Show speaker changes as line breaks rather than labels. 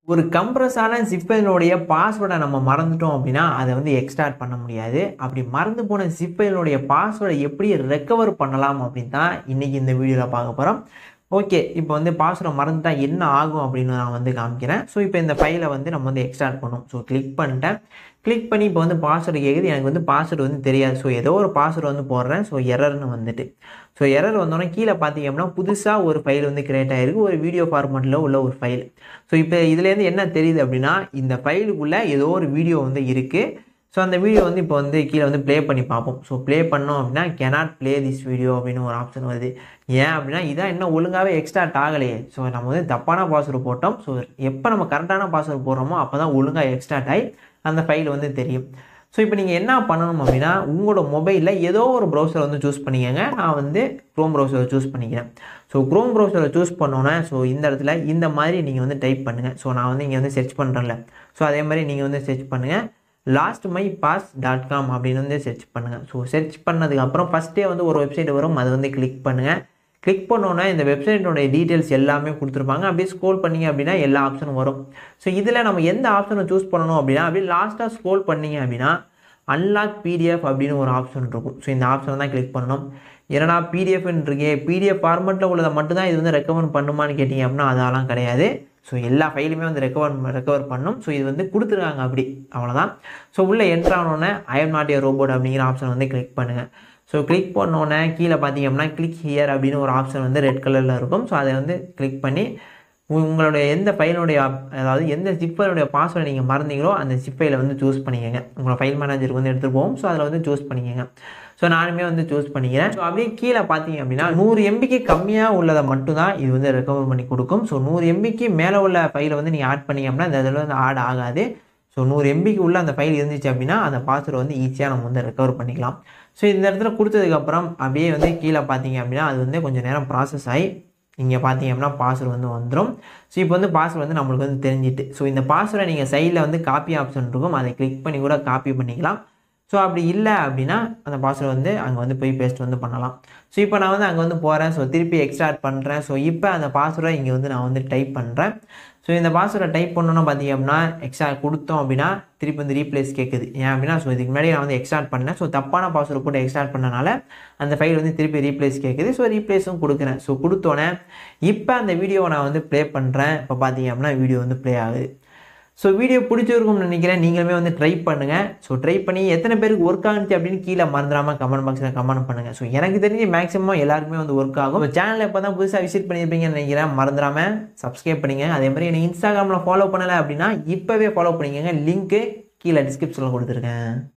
ஒரு கம்ப்ரஸான ஜிப்பைனுடைய பாஸ்வேர்டை நம்ம மறந்துட்டோம் அப்படின்னா அதை வந்து எக்ஸ்ட்ராக்ட் பண்ண முடியாது அப்படி மறந்து போன ஜிப்பைனுடைய பாஸ்வேர்டை எப்படி ரெக்கவர் பண்ணலாம் அப்படின்னு தான் இன்றைக்கி இந்த வீடியோவில் பார்க்க போகிறோம் ஓகே இப்போ வந்து பாஸ்வேர்டை மறந்துட்டா என்ன ஆகும் அப்படின்னு நான் வந்து காமிக்கிறேன் ஸோ இப்போ இந்த ஃபைலை வந்து நம்ம வந்து எக்ஸ்ட்ராக்ட் பண்ணோம் ஸோ கிளிக் பண்ணிட்டேன் கிளிக் பண்ணி இப்போ வந்து பாஸ்வேர்டு கேட்குது எனக்கு வந்து பாஸ்வேர்டு வந்து தெரியாது ஸோ ஏதோ ஒரு பாஸ்வேர்டு வந்து போடுறேன் ஸோ எரர்னு வந்துட்டு ஸோ எரர் வந்தோடனே கீழே பார்த்தீங்க அப்படின்னா புதுசாக ஒரு ஃபைல் வந்து கிரியேட் ஆகிருக்கு ஒரு வீடியோ ஃபார்மேட்டில் உள்ள ஒரு ஃபைல் ஸோ இப்போ இதுலேருந்து என்ன தெரியுது அப்படின்னா இந்த ஃபைலுக்குள்ளே ஏதோ ஒரு வீடியோ வந்து இருக்குது ஸோ அந்த வீடியோ வந்து இப்போ வந்து கீழே வந்து ப்ளே பண்ணி பார்ப்போம் ஸோ ப்ளே பண்ணோம் அப்படின்னா கெனாட் ப்ளே திஸ் வீடியோ அப்படின்னு ஒரு ஆப்ஷன் வருது ஏன் அப்படின்னா இதான் இன்னும் ஒழுங்காகவே எக்ஸ்ட்ராக்ட் ஆகலையே ஸோ நம்ம வந்து தப்பான பாஸ்வேர்டு போட்டோம் ஸோ எப்போ நம்ம கரெக்டான பாஸ்வேர்டு போடுறோமோ அப்போ தான் ஒழுங்காக எக்ஸ்ட்ராக்ட் ஆகி அந்த ஃபைல் வந்து தெரியும் ஸோ இப்போ நீங்கள் என்ன பண்ணணும் அப்படின்னா உங்களோட மொபைலில் ஏதோ ஒரு ப்ரௌசரை வந்து சூஸ் பண்ணிக்கங்க நான் வந்து க்ரோம் ப்ரௌசரை சூஸ் பண்ணிக்கிறேன் ஸோ க்ரோம் ப்ரௌசரை சூஸ் பண்ணோன்னே ஸோ இந்த இடத்துல இந்த மாதிரி நீங்கள் வந்து டைப் பண்ணுங்கள் ஸோ நான் வந்து இங்கே வந்து செர்ச் பண்ணுறேன்ல ஸோ அதே மாதிரி நீங்கள் வந்து செர்ச் பண்ணுங்கள் lost my pass dot com அப்படின்னு வந்து செர்ச் பண்ணுங்கள் ஸோ செர்ச் பண்ணதுக்கப்புறம் ஃபஸ்ட்டே வந்து ஒரு வெப்சைட் வரும் அதை வந்து கிளிக் பண்ணுங்கள் கிளிக் பண்ணோன்னே இந்த வெப்சைட்டோடைய டீட்டெயில்ஸ் எல்லாமே கொடுத்துருப்பாங்க அப்படியே ஸ்க்ரோல் பண்ணிங்க அப்படின்னா எல்லா ஆப்ஷனும் வரும் ஸோ இதில் நம்ம எந்த ஆப்ஷனை சூஸ் பண்ணணும் அப்படின்னா அப்படியே லாஸ்ட்டாக ஸ்க்ரோல் பண்ணிங்க அப்படின்னா அன்லாக் பிடிஎஃப் அப்படின்னு ஒரு ஆப்ஷன் இருக்கும் ஸோ இந்த ஆப்ஷனை தான் கிளிக் பண்ணணும் ஏன்னா பிடிஎஃப்னு இருக்கே பிடிஎஃப் ஃபார்மெட்டில் உள்ளதை மட்டும்தான் இது வந்து ரெக்கமெண்ட் பண்ணுமான்னு கேட்டிங்க அப்படின்னா அதெல்லாம் கிடையாது ஸோ எல்லா ஃபைலுமே வந்து ரெக்கவர் ரெக்கவர் பண்ணும் ஸோ இது வந்து கொடுத்துருக்காங்க அப்படி அவ்வளோதான் ஸோ உள்ளே என்ட்ரு ஆனோடனே I am not a robot அப்படிங்கிற ஆப்ஷன் வந்து கிளிக் பண்ணுங்கள் ஸோ கிளிக் பண்ணோன்னே கீழே பார்த்தீங்க அப்படின்னா கிளிக் ஹியர் அப்படின்னு ஒரு ஆப்ஷன் வந்து ரெட் கலரில் இருக்கும் ஸோ அதை வந்து கிளிக் பண்ணி உங்களுடைய எந்த ஃபைலுடைய அதாவது எந்த ஜிப்பருடைய பாஸ்வேர்டை நீங்கள் மறந்தீங்களோ அந்த ஜிப்பையில் வந்து சூஸ் பண்ணிக்கோங்க உங்களோட ஃபைல் மேனேஜருக்கு வந்து எடுத்துகிட்டு போவோம் ஸோ அதில் வந்து சூஸ் பண்ணிக்கோங்க ஸோ நானுமே வந்து சூஸ் பண்ணிக்கிறேன் ஸோ அப்படியே கீழே பார்த்தீங்க அப்படின்னா நூறு எம்பிக்கு கம்மியாக உள்ளதை மட்டும்தான் இது வந்து ரெக்கவர் பண்ணி கொடுக்கும் ஸோ நூறு எம்பிக்கு மேலே உள்ள ஃபைலை வந்து நீங்கள் ஆட் பண்ணிங்க அப்படின்னா இந்த இதில் வந்து ஆட் ஆகாது ஸோ நூறு எம்பிக்கு உள்ள அந்த ஃபைல் இருந்துச்சு அப்படின்னா அந்த பாஸ்வேர்டு வந்து ஈஸியாக நம்ம வந்து ரெக்கவர் பண்ணிக்கலாம் ஸோ இந்த இடத்துல கொடுத்ததுக்கப்புறம் அப்படியே வந்து கீழே பார்த்தீங்க அப்படின்னா அது வந்து கொஞ்சம் நேரம் ப்ராசஸ் ஆகி இங்கே பார்த்தீங்க அப்படின்னா பாஸ்வேர்டு வந்து வந்துடும் ஸோ இப்போ வந்து பாஸ்வேர்டு வந்து நம்மளுக்கு வந்து தெரிஞ்சிட்டு ஸோ இந்த பாஸ்வேர்டை நீங்கள் சைடில் வந்து காப்பி ஆப்ஷன் இருக்கும் அதை கிளிக் பண்ணி கூட காப்பி பண்ணிக்கலாம் ஸோ அப்படி இல்லை அப்படின்னா அந்த பாஸ்வேர்டு வந்து அங்கே வந்து போய் பேஸ்ட் வந்து பண்ணலாம் ஸோ இப்போ நான் வந்து அங்கே வந்து போகிறேன் ஸோ திருப்பி எக்ஸ்ட்ராக்ட் பண்ணுறேன் ஸோ இப்போ அந்த பாஸ்வேர்டை இங்கே வந்து நான் வந்து டைப் பண்ணுறேன் ஸோ இந்த பாஸ்வேர்டை டைப் பண்ணோன்னா பார்த்தீங்க அப்படின்னா எக்ஸ்ட்ரா கொடுத்தோம் அப்படின்னா திருப்பி வந்து ரீப்ளேஸ் கேட்குது ஏன் அப்படின்னா ஸோ இதுக்கு முன்னாடி நான் வந்து எக்ஸ்ட்ராக்ட் பண்ணேன் ஸோ தப்பான பாஸ்வேர்டு போட்டு எக்ஸ்ட்ராக்ட் பண்ணனால அந்த ஃபைல் வந்து திருப்பி ரீப்ளேஸ் கேட்குது ஸோ ரீப்ளேஸும் கொடுக்குறேன் ஸோ கொடுத்தோன்னே இப்போ அந்த வீடியோவை நான் வந்து ப்ளே பண்ணுறேன் இப்போ பார்த்தீங்க அப்படின்னா வீடியோ வந்து ப்ளே ஆகுது ஸோ வீடியோ பிடிச்சிருக்கும்னு நினைக்கிறேன் நீங்களுமே வந்து ட்ரை பண்ணுங்கள் ஸோ ட்ரை பண்ணி எத்தனை பேருக்கு ஒர்க் ஆகுச்சு அப்படின்னு கீழே மறந்துடாமல் கமெண்ட் பாக்ஸில் கமெண்ட் பண்ணுங்கள் ஸோ எனக்கு தெரிஞ்சு மேக்ஸிமம் எல்லாருக்குமே வந்து ஒர்க் ஆகும் சேனலில் இப்போ தான் புதுசாக விசிட் பண்ணியிருப்பீங்கன்னு நினைக்கிறேன் மறந்துடாமல் சப்ஸ்கிரைப் பண்ணிங்க அதே மாதிரி எனக்கு இன்ஸ்டாகிராமில் ஃபாலோ பண்ணலை அப்படின்னா இப்போவே ஃபாலோ பண்ணிக்கோங்க லிங்க்கு கீழே டிஸ்கிரிப்ஷனில் கொடுத்துருக்கேன்